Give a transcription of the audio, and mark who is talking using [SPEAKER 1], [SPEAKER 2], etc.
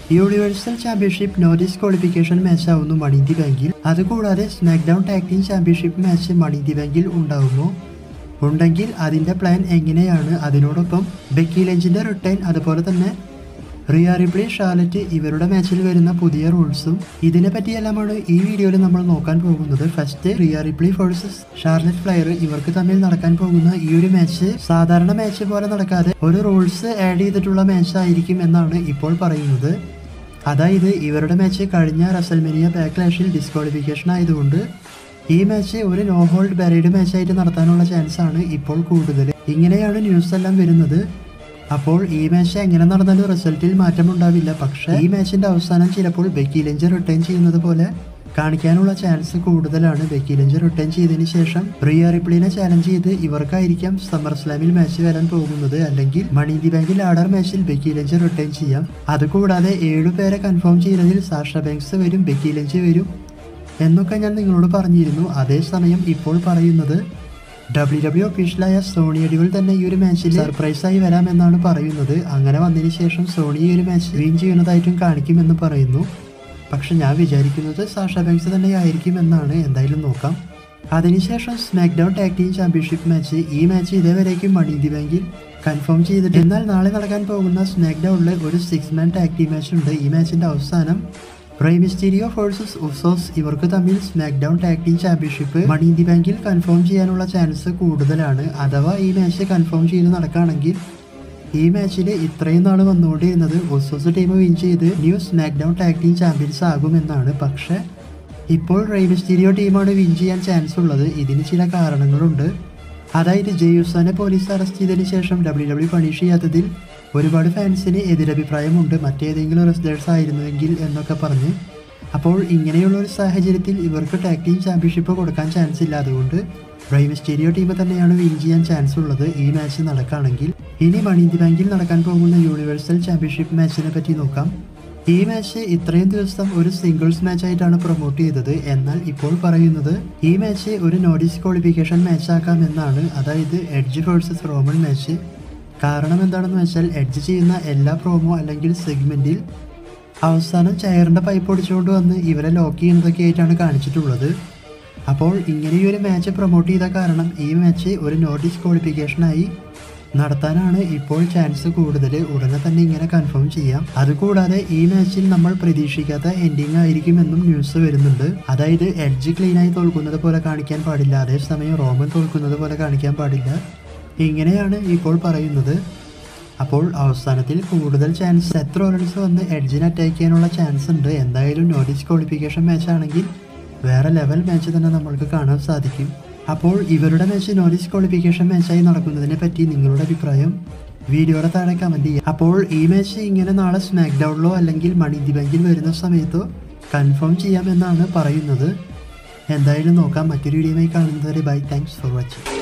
[SPEAKER 1] universal championship no disqualification match ആവുന്നു money the ബാങ്കിൽ അതുകൂടാതെ SmackDown tag team championship match money the ബാങ്കിൽ ഉണ്ടാവുമോ ഉണ്ടെങ്കിൽ അതിന്റെ പ്ലാൻ എങ്ങനെയാണ് അതിനോടൊപ്പം ബെക്കി ലഞ്ചിന്റെ റിട്ടേൺ അതുപോലെ തന്നെ റിയ റിപ്ലി ഷാലറ്റ് ഇവരുടെ മാച്ചിൽ വരുന്ന പുതിയ റൂൾസും ഇതിനെ പറ്റിയെല്ലാമാണ് ഈ വീഡിയോയിൽ നമ്മൾ നോക്കാൻ പോകുന്നത് first Rhea Ripley versus Charlotte Flair ഇവർക്ക് തമ്മിൽ നടക്കാൻ പോകുന്ന ഈ ഒരു മാച്ച് സാധാരണ മാച്ച് പോലെ നടക്കാതെ ഒരു റൂൾസ് ആഡ് ചെയ്തിട്ടുള്ള മാച്ച് ആയിരിക്കും എന്നാണ് ഇപ്പോൾ പറയുന്നത് അതായത് ഇവരുടെ മാച്ച് കഴിഞ്ഞ റസൽമെനിയ ബാക്ക്ലാഷിൽ ഡിസ്ക്വാളിഫിക്കേഷൻ ആയതുകൊണ്ട് ഈ മാച്ച് ഒരു നോ ഹോൾഡ് ബാരേഡ് മാച്ചായിട്ട് നടത്താനുള്ള ചാൻസ് ആണ് ഇപ്പോൾ കൂടുതൽ ഇങ്ങനെയാണ് ന്യൂസ് എല്ലാം വരുന്നത് അപ്പോൾ ഈ മാച്ച് എങ്ങനെ നടന്നാലും റിസൾട്ടിൽ മാറ്റമുണ്ടാവില്ല പക്ഷേ ഈ മാച്ചിന്റെ അവസാനം ചിലപ്പോൾ ബെക്കി ലഞ്ച് റിട്ടേൺ ചെയ്യുന്നത് പോലെ കാണിക്കാനുള്ള ചാൻസ് കൂടുതലാണ് ബെക്കി ലഞ്ച് റിട്ടേൺ ചെയ്തതിന് ശേഷം റിയ റിപ്ലിനെ ചാലഞ്ച് ചെയ്ത് ഇവർക്കായിരിക്കാം സമ്മർ സ്ലാമിൽ മാച്ച് വരാൻ പോകുന്നത് അല്ലെങ്കിൽ മണി ദി ബാങ്കിൽ ആർഡർ മാച്ചിൽ ബെക്കി ലഞ്ച് റിട്ടേൺ ചെയ്യാം അതുകൂടാതെ ഏഴു പേരെ കൺഫേം ചെയ്യുന്നതിൽ സാഷ ബാങ്ക്സ് വരും ബെക്കി ലഞ്ച് വരും എന്നൊക്കെ ഞാൻ നിങ്ങളോട് പറഞ്ഞിരുന്നു അതേസമയം ഇപ്പോൾ പറയുന്നത് ഡബ്ല്യു ഡബ്ല്യു ഒഫീഷ്യലായ സോണി അടികൾ തന്നെ ഈ ഒരു മാച്ചിൽ സർപ്രൈസായി വരാമെന്നാണ് പറയുന്നത് അങ്ങനെ വന്നതിന് ശേഷം സോണി ഈ ഒരു മാച്ച് വിൻ ചെയ്യുന്നതായിട്ടും കാണിക്കുമെന്ന് പറയുന്നു പക്ഷെ ഞാൻ വിചാരിക്കുന്നത് സാഷ ബാങ്ക്സ് തന്നെ ആയിരിക്കും എന്നാണ് എന്തായാലും നോക്കാം അതിനുശേഷം SmackDown tag team championship match ഈ മാച്ച് ഇതേവരേക്കും മണി ദി ബാങ്കിൽ കൺഫേം ചെയ്തിട്ട് എന്നാൽ നാളെ നടക്കാൻ പോകുന്ന സ്മാക്ക് ഡൗണിൽ ഒരു six man tag team match ഉണ്ട് ഈ മാച്ചിന്റെ അവസാനം റൈ മിസ്റ്റീരിയോ ഫോഴ്സസ് ഉസോസ് ഇവർക്ക് തമ്മിൽ SmackDown tag team championship money in the ബാങ്കിൽ കൺഫേം ചെയ്യാനുള്ള ചാൻസ് കൂടുതലാണ് അഥവാ ഈ മാച്ച് കൺഫേം ചെയ്ത് നടക്കുകയാണെങ്കിൽ ഈ മാച്ചിൽ ഇത്രയും നാൾ വന്നുകൊണ്ടിരുന്നത് ഉസോസ് ടീം വിൻ ചെയ്ത് new SmackDown tag team champions ആകുമെന്നാണ് പക്ഷേ ഇപ്പോൾ റൈ മിസ്റ്റീരിയോ ടീമാണ് വിൻ ചെയ്യാൻ ചാൻസ് ഉള്ളത് ഇതിന് ചില കാരണങ്ങളുണ്ട് അതായത് ജെയ്യുസാനെ പോലീസ് അറസ്റ്റ് ചെയ്തതിന് ശേഷം ഡബ്ല്യു ഡബ്ല്യു പണിഷ് ചെയ്യാത്തതിൽ ഒരുപാട് ഫാൻസിന് എതിരഭിപ്രായമുണ്ട് മറ്റേതെങ്കിലും റെസ്ലേഴ്സ് ആയിരുന്നുവെങ്കിൽ എന്നൊക്കെ പറഞ്ഞ് അപ്പോൾ ഇങ്ങനെയുള്ള ഒരു സാഹചര്യത്തിൽ ഇവർക്ക് ടാഗ് ടീം ചാമ്പ്യൻഷിപ്പ് കൊടുക്കാൻ ചാൻസ് ഇല്ല അതുകൊണ്ട് റൈ മിസ്റ്റീരിയോ ടീം തന്നെയാണ് വിൻ ചെയ്യാൻ ചാൻസ് ഉള്ളത് ഈ മാച്ച് നടക്കുകയാണെങ്കിൽ ഇനി മണി ഇന്ത്യ ബാങ്കിൽ നടക്കാൻ പോകുന്ന യൂണിവേഴ്സൽ ചാമ്പ്യൻഷിപ്പ് മാച്ചിനെ പറ്റി നോക്കാം ഈ മാച്ച് ഇത്രയും ദിവസം ഒരു സിംഗിൾസ് മാച്ച് ആയിട്ടാണ് പ്രൊമോട്ട് ചെയ്തത് എന്നാൽ ഇപ്പോൾ പറയുന്നത് ഈ മാച്ച് ഒരു നോ ഡിസ്ക്വാളിഫിക്കേഷൻ മാച്ച് ആക്കാം എന്നാണ് അതായത് എഡ്ജ് വേഴ്സസ് റോമൻ മാച്ച് കാരണം എന്താണെന്ന് വെച്ചാൽ എഡ്ജ് ചെയ്യുന്ന എല്ലാ പ്രോമോ അല്ലെങ്കിൽ സെഗ്മെന്റിൽ അവസാനം ചെയറിന്റെ പൈപ്പ് ഒടിച്ചുകൊണ്ട് വന്ന് ഇവരെ ലോക്ക് ചെയ്യുന്നതൊക്കെ ആയിട്ടാണ് കാണിച്ചിട്ടുള്ളത് അപ്പോൾ ഇങ്ങനെ ഈ ഒരു മാച്ച് പ്രൊമോട്ട് ചെയ്ത കാരണം ഈ മാച്ച് ഒരു നോ ഡിസ്ക്വാളിഫിക്കേഷനായി നടത്താനാണ് ഇപ്പോൾ ചാൻസ് കൂടുതൽ ഉടനെ തന്നെ ഇങ്ങനെ കൺഫേം ചെയ്യാം അതുകൂടാതെ ഈ മാച്ചിൽ നമ്മൾ പ്രതീക്ഷിക്കാത്ത എൻഡിങ് ആയിരിക്കുമെന്നും ന്യൂസ് വരുന്നുണ്ട് അതായത് എഡ്ജ് ക്ലീനായി തോൽക്കുന്നത് പോലെ കാണിക്കാൻ പാടില്ല അതേസമയം റോമൻ തോൽക്കുന്നത് പോലെ കാണിക്കാൻ പാടില്ല ഇങ്ങനെയാണ് ഇപ്പോൾ പറയുന്നത് അപ്പോൾ അവസാനത്തിൽ കൂടുതൽ ചാൻസ് എത്ര റൺസ് വന്ന് എഡ്ജിനെ അറ്റാക്ക് ചെയ്യാനുള്ള ചാൻസ് ഉണ്ട് എന്തായാലും നോ ഡിസ്ക്വാളിഫിക്കേഷൻ മാച്ച് ആണെങ്കിൽ വേറെ ലെവൽ മാച്ച് തന്നെ നമ്മൾക്ക് കാണാൻ സാധിക്കും അപ്പോൾ ഇവരുടെ മാച്ച് നോ ഡിസ്ക്വാളിഫിക്കേഷൻ മാച്ചായി നടക്കുന്നതിനെ പറ്റി നിങ്ങളുടെ അഭിപ്രായം വീഡിയോയുടെ താഴെ കമൻറ്റ് ചെയ്യുക അപ്പോൾ ഈ മാച്ച് ഇങ്ങനെ നാളെ സ്മാക്ക് ഡൗണിലോ അല്ലെങ്കിൽ മണി ദി ബാങ്കിൽ വരുന്ന സമയത്തോ കൺഫേം ചെയ്യാമെന്നാണ് പറയുന്നത് എന്തായാലും നോക്കാം മറ്റൊരു വീഡിയോയുമായി കാണുന്നതുവരെ ബൈ താങ്ക്സ് ഫോർ വാച്ചിങ്